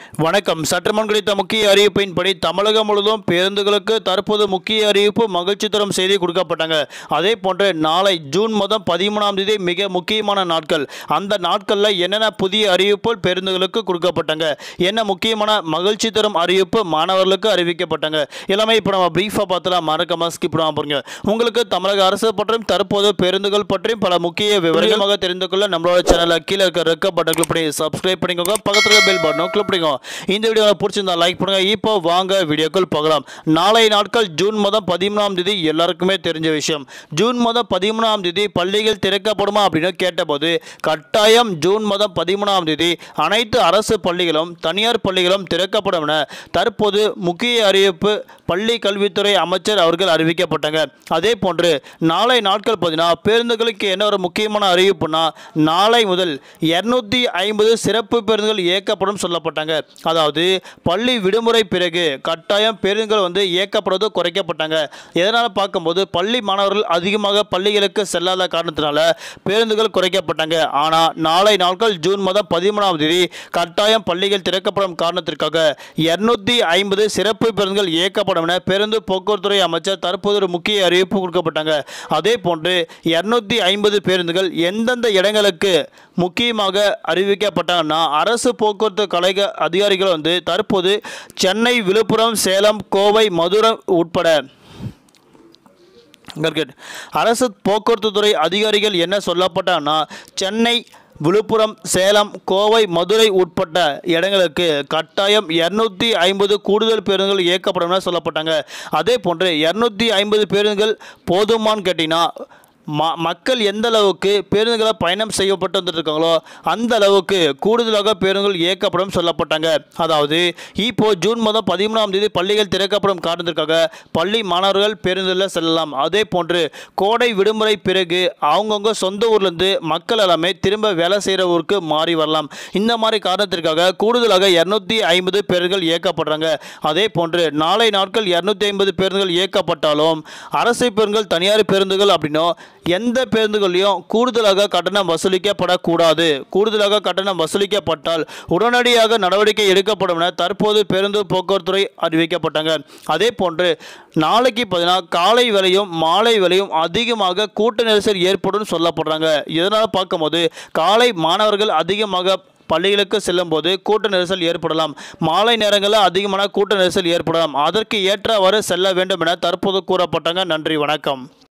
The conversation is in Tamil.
வணக்கம் சற்றுமுன் கிடைத்த முக்கிய அறிவிப்பின்படி தமிழகம் முழுவதும் பேருந்துகளுக்கு தற்போது முக்கிய அறிவிப்பு மகிழ்ச்சி தரும் செய்தி கொடுக்கப்பட்டாங்க அதே போன்று நாளை ஜூன் மாதம் பதிமூணாம் தேதி மிக முக்கியமான நாட்கள் அந்த நாட்களில் என்னென்ன புதிய அறிவிப்புகள் பேருந்துகளுக்கு கொடுக்கப்பட்டாங்க என்ன முக்கியமான மகிழ்ச்சி தரும் அறிவிப்பு மாணவர்களுக்கு அறிவிக்கப்பட்டாங்க எல்லாமே இப்போ நம்ம ப்ரீஃபாக பார்த்தலாம் மறக்காம ஸ்கிப் பண்ணாம பாருங்க உங்களுக்கு தமிழக அரசு பற்றியும் தற்போது பேருந்துகள் பற்றியும் பல முக்கிய விவரமாக தெரிந்து கொள்ள நம்மளோட சேனலை கீழே இருக்க ரெக்க பட்டன் கிளிக் பண்ணி சப்ஸ்கிரைப் பண்ணிக்கோங்க பக்கத்தில் பெல் பட்டனும் கிளிக் பண்ணிக்கோங்க இந்த வீடியோ பிடிச்சிருந்தா லைக் பண்ணுங்க இப்போ வாங்க வீடியோக்கள் பார்க்கலாம் நாளை நாட்கள் ஜூன் மாதம் பதிமூணாம் தேதி எல்லாருக்குமே தெரிஞ்ச விஷயம் ஜூன் மாதம் பதிமூணாம் தேதி பள்ளிகள் திறக்கப்படுமா அப்படின்னு கேட்டபோது கட்டாயம் ஜூன் மாதம் பதிமூணாம் தேதி அனைத்து அரசு பள்ளிகளும் தனியார் பள்ளிகளும் திறக்கப்படும் என தற்போது முக்கிய அறிவிப்பு பள்ளி கல்வித்துறை அமைச்சர் அவர்கள் அறிவிக்கப்பட்டாங்க அதே போன்று நாளை நாட்கள் பார்த்தீங்கன்னா பேருந்துகளுக்கு என்ன ஒரு முக்கியமான அறிவிப்புனா நாளை முதல் இரநூத்தி ஐம்பது சிறப்பு பேருந்துகள் இயக்கப்படும் சொல்லப்பட்டாங்க அதாவது பள்ளி விடுமுறை பிறகு கட்டாயம் பேருந்துகள் வந்து இயக்கப்படுவது குறைக்கப்பட்டாங்க எதனால் பார்க்கும்போது பள்ளி மாணவர்கள் அதிகமாக பள்ளிகளுக்கு செல்லாத காரணத்தினால பேருந்துகள் குறைக்கப்பட்டாங்க ஆனால் நாளை நாட்கள் ஜூன் மாதம் பதிமூணாம் தேதி கட்டாயம் பள்ளிகள் திறக்கப்படும் காரணத்திற்காக இருநூத்தி ஐம்பது சிறப்பு பேருந்துகள் இயக்கப்படும் என பேருந்து போக்குவரத்துறை அமைச்சர் தற்போது ஒரு முக்கிய அறிவிப்பு கொடுக்கப்பட்டாங்க அதே போன்று இருநூத்தி ஐம்பது பேருந்துகள் எந்தெந்த இடங்களுக்கு முக்கியமாக அறிவிக்கப்பட்டாங்கன்னா அரசு போக்குவரத்து கழக அதிகாரிகள் வந்து தற்போது சென்னை விழுப்புரம் சேலம் கோவை மதுரை உட்பட கரெக்ட். அரசு போக்குவரத்து துறை அதிகாரிகள் என்ன சொல்லப்பட்டாங்கன்னா சென்னை விழுப்புரம் சேலம் கோவை மதுரை உட்பட்ட இடங்களுக்கு கட்டாயம் இரநூத்தி ஐம்பது கூடுதல் பேருந்துகள் இயக்கப்படும் என சொல்லப்பட்டாங்க அதே போன்று இரநூத்தி ஐம்பது பேருந்துகள் போதுமான்னு கேட்டிங்கன்னா ம மக்கள் எந்த அளவுக்கு பேருந்துகளை பயணம் செய்யப்பட்டு வந்துருக்காங்களோ அந்த அளவுக்கு கூடுதலாக பேருந்துகள் இயக்கப்படும் சொல்லப்பட்டாங்க அதாவது இப்போ ஜூன் மாதம் பதிமூணாம் தேதி பள்ளிகள் திறக்கப்படும் காரணத்திற்காக பள்ளி மாணவர்கள் பேருந்தில் செல்லலாம் அதே போன்று கோடை விடுமுறை பிறகு அவங்கவுங்க சொந்த ஊர்லேருந்து மக்கள் எல்லாமே திரும்ப வேலை செய்கிற ஊருக்கு மாறி வரலாம் இந்த மாதிரி காரணத்திற்காக கூடுதலாக இரநூத்தி ஐம்பது பேருந்துகள் இயக்கப்படுறாங்க அதே போன்று நாளை நாட்கள் இரநூத்தி ஐம்பது பேருந்துகள் இயக்கப்பட்டாலும் அரசு பேருந்துகள் தனியார் பேருந்துகள் அப்படின்னும் எந்த பேருந்துகளையும் கூடுதலாக கட்டணம் வசூலிக்கப்படக்கூடாது கூடுதலாக கட்டணம் வசூலிக்கப்பட்டால் உடனடியாக நடவடிக்கை எடுக்கப்படும் என தற்போது பேருந்து போக்குவரத்துறை அறிவிக்கப்பட்டாங்க அதே போன்று நாளைக்கு பார்த்தீங்கன்னா காலை வேலையும் மாலை வேலையும் அதிகமாக கூட்ட நெரிசல் ஏற்படும் சொல்லப்படுறாங்க இதனால் பார்க்கும்போது காலை மாணவர்கள் அதிகமாக பள்ளிகளுக்கு செல்லும்போது கூட்ட நெரிசல் ஏற்படலாம் மாலை நேரங்களில் அதிகமான கூட்ட நெரிசல் ஏற்படலாம் அதற்கு ஏற்றவாறு செல்ல வேண்டும் என தற்போது கூறப்பட்டாங்க நன்றி வணக்கம்